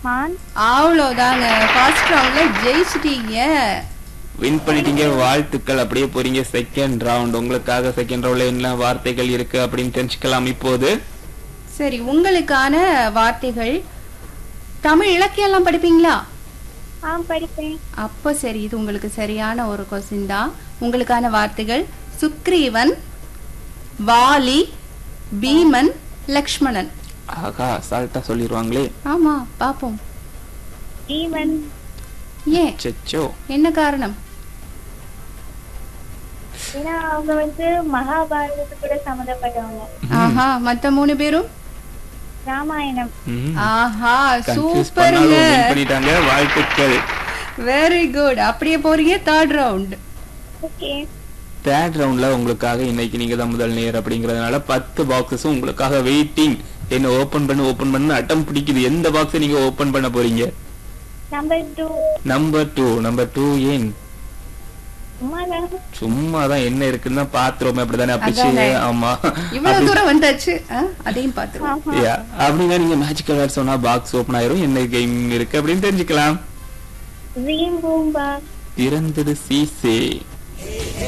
மான் அவ்வளோதாங்க ஃபர்ஸ்ட் ரவுண்ட்ல ஜெயிச்சிட்டீங்க வின் பண்ணிட்டீங்க வாழ்த்துக்கள் அப்படியே போறீங்க செகண்ட் ரவுண்ட் உங்களுக்காக செகண்ட் ரவுண்ட்ல என்ன வார்த்தைகள் இருக்கு அப்படின்னு தெரிஞ்சுக்கலாம் இப்போது சரி உங்களுக்கான வார்த்தைகள் தமிழ் இலக்கியம்லாம் படிப்பீங்களா ஆ படிப்பேன் அப்போ சரி இது உங்களுக்கு சரியான ஒரு கொஸ்டின் தான் உங்களுக்கான வார்த்தைகள் சுக்ரீவன் வாலி பீமன் லக்ஷ்மணன் ஆகா சால்ட்டா சொல்லிடுவாங்களே ஆமா பாப்போம் ஈமன் ஏன் செச்சோ என்ன காரணம் ஏன்னா அவங்க வந்து மகாபாரதத்து கூட சம்மந்தப்பட்டவங்க ஆஹா மத்த மூணு பேரும் ராமாயணம் ஆஹா கன்ஃபியூஸ் சூப்பருங்க பண்ணாலும் win பண்ணிட்டாங்க வாழ்த்துக்கள் வெரி குட் அப்படியே போறீங்க தேர்ட் ரவுண்ட் ஓகே தேர்ட் ரவுண்ட்ல உங்களுக்காக இன்னைக்கு நீங்க தான் முதல் நேர் அப்படிங்கறதுனால பத்து பாக்ஸஸும் உங்களுக்காக வெயிட்டிங் என்ன ஓபன் பண்ணு ஓபன் பண்ணு அட்டம் பிடிக்குது எந்த பாக்ஸ் நீங்க ஓபன் பண்ண போறீங்க number two number two number two ஏன் சும்மாதான் சும்மா தான் என்ன இருக்குன்னு தான் பாத்துருவோமே அப்படிதானே அப்பிச்சு அதானே. ஆமா இவ்வளவு தூரம் வந்தாச்சு ஆ, அதையும் பாத்துருவோம் Yeah. அப்படின்னா நீங்க மேஜிக்கல் வேர்ட் சொன்னா பாக்ஸ் ஓபன் ஆயிரும் என்ன கேம் இருக்கு அப்படின்னு தெரிஞ்சுக்கலாம் ஜீம் பூம்பா திறந்தது சீசே